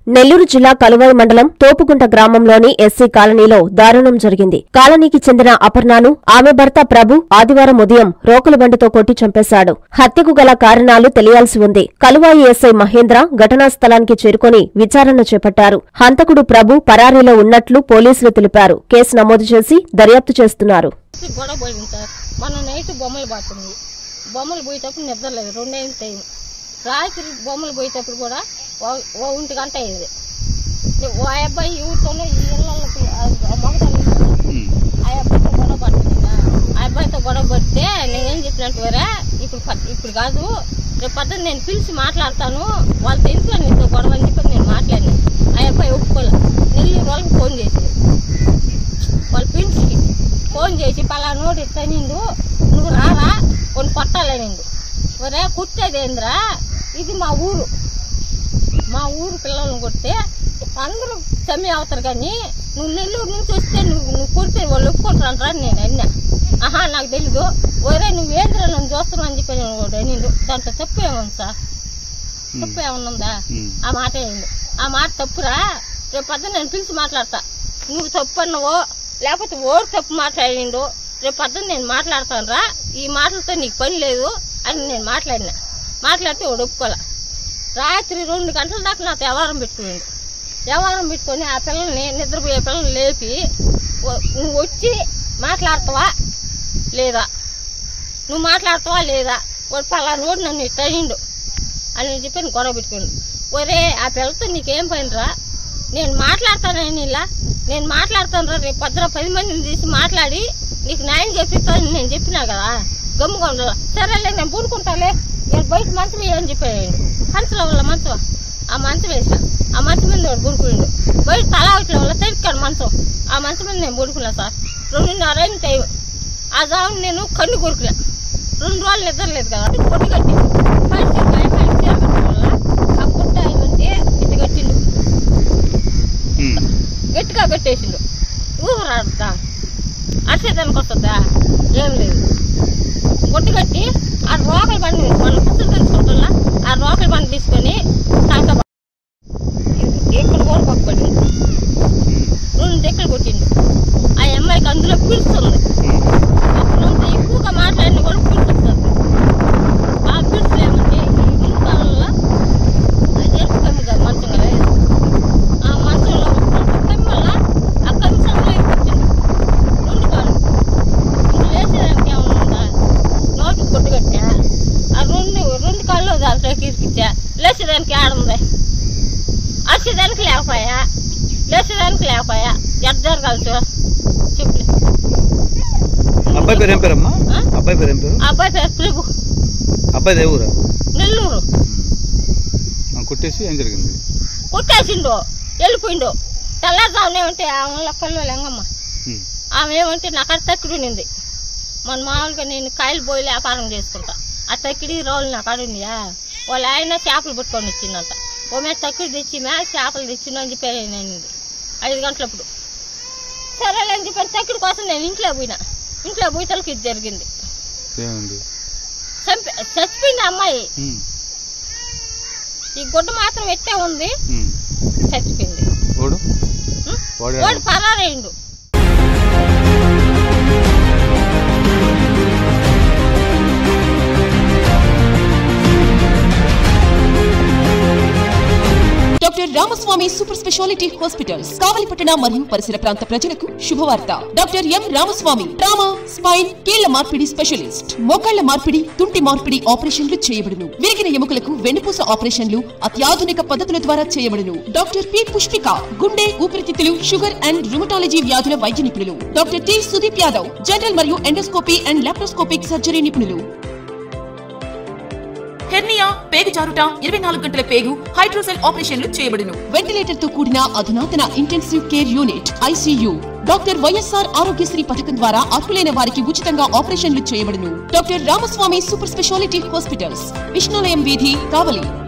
నెల్లూరు జిల్లా కలువాయి మండలం తోపుగుంట గ్రామంలోని ఎస్సీ కాలనీలో దారుణం జరిగింది కాలనీకి చెందిన అపర్ణను ఆమె భర్త ప్రభు ఆదివారం ఉదయం రోకల బండితో కొట్టి చంపేశాడు హత్యకు గల కారణాలు తెలియాల్సి ఉంది కలువాయి ఎస్ఐ మహేంద్ర ఘటనా స్థలానికి చేరుకుని విచారణ చేపట్టారు హంతకుడు ప్రభు పరారీలో ఉన్నట్లు పోలీసులు తెలిపారు కేసు నమోదు చేసి దర్యాప్తు చేస్తున్నారు రాత్రి గొడవ పడింది సార్ మనం నైట్ బొమ్మలు పడుతుంది బొమ్మలు పోయేటప్పుడు నిద్రలేదు రెండేళ్ళ టైం రాత్రి బొమ్మలు పోయేటప్పుడు కూడా ఓ- ఓ ఒంటి గంట అయ్యేది ఓ అబ్బాయి ఊరితోనే ఈ ఇళ్ళకి మగదాన్ని ఆ అబ్బాయితో గొడవ పడుతుంది ఆ అబ్బాయితో గొడవ పడితే నేనేం చెప్పినట్టు వేరే ఇప్పుడు ప- ఇప్పుడు కాదు రేపు పద్ధతి నేను పిలిచి మాట్లాడతాను వాళ్ళతో ఎందుకు నీతో గొడవ అని చెప్పి నేను మాట్లాడినాను ఆ అబ్బాయి ఒప్పుకోలే నెల్లూరు వాళ్ళకి ఫోన్ చేసింది వాళ్ళ పిలిచి ఫోన్ చేసి పలానోడు ఇస్తానిండు నువ్వు రారా కొన్ని కొట్టాలనిండు ఒరే కుట్టేదేంద్రా ఇది మా ఊరు మా ఊరు పిల్లలను కొడితే అందరూ చమ్మి అవుతారు కానీ నువ్వు నెల్లూరు నుంచి వస్తే నువ్వు నువ్వు కొడితే వాళ్ళు ఒప్పుకుంటారంటారా అని నేను అన్నా ఆహా నాకు తెలీదు ఒరే నువ్వు ఏంద్రా నన్ను చూస్తున్నావు అని చెప్పి నేను అనిండు దాంట్లో తప్పు ఏముంది సార్ తప్పు ఏమన్నా ఆ మాట ఏంది ఆ మాట తప్పురా రేపు పొద్దున్న నేను పిలిచి మాట్లాడతా నువ్వు తప్పు అన్నవో లేకపోతే ఓడు తప్పు మాట్లాడిండు రేపు పొద్దున్న నేను మాట్లాడతాను రా ఈ మాటలతో నీకు పని లేదు అని నేను మాట్లాడినా మాట్లాడితే వాడు ఒప్పుకోలే రాత్రి రెండు గంటల దాకా నాతో వ్యవహారం పెట్టుకున్నాడు వ్యవహారం పెట్టుకొని ఆ పిల్లల్ని నిద్రపోయే పిల్లల్ని లేపి "ఓ- నువ్వు వచ్చి మాట్లాడతావా లేదా నువ్వు మాట్లాడతావా లేదా వాడు పలానా వాడు నన్ను ఇట్టయిండు అని చెప్పి నేను గొడవ పెట్టుకోండి ఒరే ఆ పిల్లతో నీకేం పనిరా నేను మాట్లాడతానని ఇలా నేను మాట్లాడతాను రా రేపు పొద్దున పది మందిని తీసి మాట్లాడి నీకు న్యాయం చేపిస్తానని నేను చెప్పినా కదా గమ్ముగా ఉండాల సరేలే నేను పూనుకుంటాలే నేను బయట మంచం వేయని చెప్పాను హంసల వల్ల మంచం ఆ మంచం వేసా ఆ మంచం మీద వాడు పడుకునిండు బయట తలావట్ల వల్ల తెరికాడు మంచం ఆ మంచం మీద నేను పడుకున్నా సార్ రెండున్నర అయిన టైం ఆ జాము నేను కన్ను కొరుకున్నా రెండు రోజులు నిద్రలేదు కదా అది పొట్టు కట్టిండు పలిచి పలిచి కట్టడం వల్ల ఆ పుట్ట ఏమంటే ఇట్ట కట్టిండు గట్టిగా కట్టేసిండు ఊరాడుతా అరిసేదానికి వస్తుందా ఏం లేదు పొట్టు కట్టి ఆ రోకల బండి వాళ్ళు పుస్తలు తెలుసుకుంటున్నా ఆ రోకల బండి తీసుకొని తలక ఎక్కడ కూడా పక్కపడింది రెండు దెక్కలు కొట్టిండు ఆ అమ్మాయికి అందులో పిలుస్తుంది అప్పుడంత ఎక్కువగా మాట్లాడిన కూడా పిలుస్తుంది ఆ పిలుచులు ఏమంటే ఈ ముందు కాలంలో ఎరుపు కమ్మి కాదు మంచం కదా ఆ మంచంలో కమ్మి వల్ల ఆ కమ్మి సందులో ఎక్కొచ్చింది రెండు కాళ్ళు ఇప్పుడు లేచేదానికి ఏమన్నా ఉందా నోటికి కొట్టు కట్టా ఆ రెండు రెండు కాళ్ళు దాంట్లో ఇరికిచ్చా లేచేదానికి ఆడుంది వచ్చేదానికి లేకపోయా లేచేదానికి లేకపోయా ఎట్ జరగాలి చూ చెప్పలే అబ్బాయి పేరు ఏం పేరమ్మా ఆ? అబ్బాయి పేరు ఏం పేరు ఆ అబ్బాయి పేరు ప్రభు అబ్బాయి దేవురా నెల్లూరు కుట్టేసి ఏం జరిగింది కొట్టేసిండు వెళ్ళిపోయిండు తెల్లారుజామున ఏమంటే ఆమె లెక్కల్లో లెంగమ్మ ఉమ్. ఆమె ఏమంటే నాకు అది తక్కిడి ఉన్నింది మన మామూలుగా నేను కాయలు పోయి వ్యాపారం చేసుకుంటా ఆ తక్కిడి రోజులు నాకు అడుగుందియా వాళ్ళ ఆయన చేపలు పట్టుకొని ఇచ్చిందంట ఓ మీద తక్కిడి తెచ్చి మే చేపలు తెచ్చిండు అని చెప్పి నేను ఐదు గంటలప్పుడు సరేలే అని చెప్పి తక్కిడి కోసం నేను ఇంట్లో పోయినా ఇంట్లో పోయి తలకి ఇది జరిగింది ఏమైంది చంపి చచ్చిపోయింది ఆ అమ్మాయి ఉమ్. ఈ గుడ్డ మాత్రం ఎట్టే ఉంది ఉమ్. చచ్చిపోయింది వాడు ఉం? వాడు వాడు పరారైండు doctor Ramaswamy super speciality hospitals కావలిపట్టణ మరియు పరిసర ప్రాంత ప్రజలకు శుభవార్త doctor M Ramaswamy trauma spine కీళ్ల మార్పిడి స్పెషలిస్ట్ మోకాళ్ల మార్పిడి తుంటి మార్పిడి ఆపరేషన్లు చేయబడును విరిగిన ఎముకలకు వెన్నుపూస ఆపరేషన్లు అత్యాధునిక పద్ధతుల ద్వారా చేయబడును డాక్టర్ పి పుష్పిక గుండె ఊపిరితిత్తులు షుగర్ అండ్ రుమటాలజీ వ్యాధుల వైద్య నిపుణులు doctor T Sudeep Yadav general మరియు ఎండోస్కోపీ అండ్ లాప్రోస్కోపిక్ సర్జరీ నిపుణులు హెర్నియా పేగు జారుట ఇరవై నాలుగు గంటల పేగు హైడ్రోసెల్ ఆపరేషన్లు చేయబడును వెంటిలేటర్ తో కూడిన అధునాతన intensive care unit ICU doctor YSR Aarogyasri పథకం ద్వారా అర్హులైన వారికి ఉచితంగా ఆపరేషన్లు చేయబడును doctor Ramaswamy super speciality hospitals Vishnulayam వీధి కావలి